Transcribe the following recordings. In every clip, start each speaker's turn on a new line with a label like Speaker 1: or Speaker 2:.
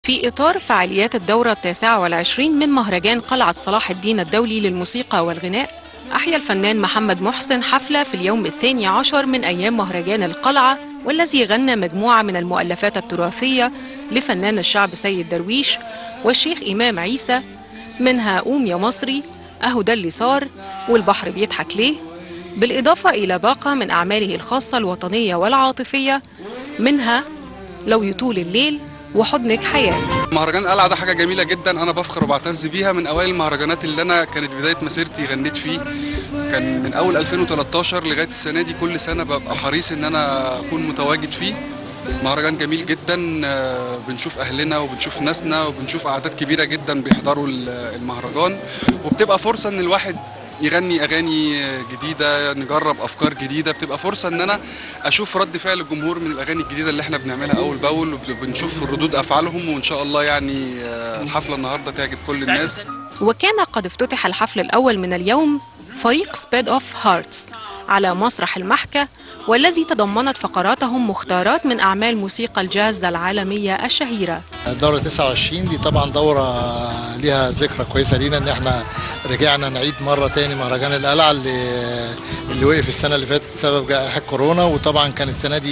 Speaker 1: في إطار فعاليات الدورة التاسعة والعشرين من مهرجان قلعة صلاح الدين الدولي للموسيقى والغناء أحيا الفنان محمد محسن حفلة في اليوم الثاني عشر من أيام مهرجان القلعة والذي غنى مجموعة من المؤلفات التراثية لفنان الشعب سيد درويش والشيخ إمام عيسى منها قوم يا مصري أهو ده اللي صار والبحر بيضحك ليه بالإضافة إلى باقة من أعماله الخاصة الوطنية والعاطفية منها لو يطول الليل وحضنك حياة
Speaker 2: مهرجان القلعة ده حاجة جميلة جدا أنا بفخر وبعتز بيها من أوائل المهرجانات اللي أنا كانت بداية مسيرتي غنيت فيه كان من أول 2013 لغاية السنة دي كل سنة ببقى حريص إن أنا أكون متواجد فيه مهرجان جميل جدا آه، بنشوف أهلنا وبنشوف ناسنا وبنشوف أعداد كبيرة جدا بيحضروا ال- المهرجان وبتبقى فرصة إن الواحد يغني اغاني جديده نجرب افكار جديده بتبقى فرصه ان انا اشوف رد فعل الجمهور من الاغاني الجديده اللي احنا بنعملها اول باول وبنشوف ردود افعالهم وان شاء الله يعني آه، الحفله النهارده تعجب كل الناس
Speaker 1: وكان قد افتتح الحفل الأول من اليوم فريق سبيد أوف هارتس على مسرح المحكة والذي تضمنت فقراتهم مختارات من أعمال موسيقى الجاز العالمية الشهيرة
Speaker 3: الدورة 29 دي طبعا دورة ليها ذكرى كويسة لينا ان احنا رجعنا نعيد مرة تاني مهرجان القلعة اللي اللي وقف السنة اللي فاتت بسبب جائحة كورونا وطبعا كان السنة دي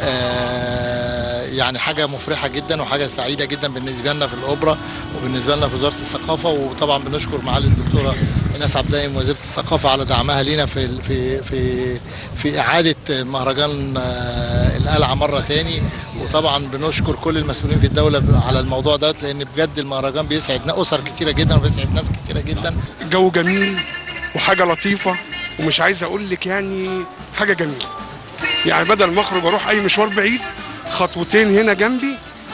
Speaker 3: آه، يعني حاجة مفرحة جدا وحاجة سعيدة جدا بالنسبة لنا في الأوبرا وبالنسبة لنا في وزارة الثقافة وطبعا بنشكر معالي الدكتورة ايناس عبد الدايم وزيرة الثقافة على دعمها لينا في في في في إعادة مهرجان آه، القلعة مرة تاني وطبعا بنشكر كل المسؤولين في الدولة على الموضوع ده لأن بجد المهرجان بيسعد أسر كتيرة جدا وبيسعد ناس كتيرة جدا
Speaker 4: جو جميل وحاجه لطيفه ومش عايز اقول لك يعني حاجه جميله يعني بدل ما اخرج اروح اي مشوار بعيد خطوتين هنا جنبي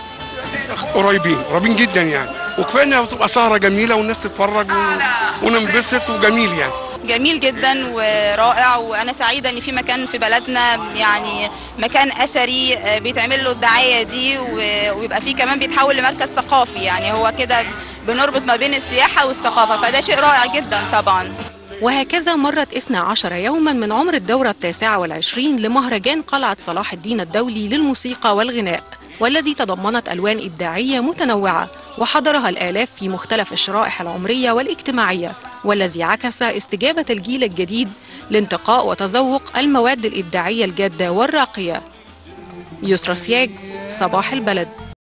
Speaker 4: قريبين قريبين جدا يعني وكفايه انها بتبقى سهره جميله والناس تتفرج و... وننبسط وجميل يعني
Speaker 5: جميل جدا ورائع وانا سعيده ان في مكان في بلدنا يعني مكان اثري آه، بيتعمل له الدعايه دي و- ويبقى فيه كمان بيتحول لمركز ثقافي يعني هو كده بنربط ما بين السياحه والثقافه فده شيء رائع جدا طبعا
Speaker 1: وهكذا مرت 12 يوما من عمر الدورة التاسعة والعشرين لمهرجان قلعة صلاح الدين الدولي للموسيقى والغناء والذي تضمنت ألوان إبداعية متنوعة وحضرها الآلاف في مختلف الشرائح العمرية والاجتماعية والذي عكس استجابة الجيل الجديد لانتقاء وتذوق المواد الإبداعية الجادة والراقية يسرى سياج صباح البلد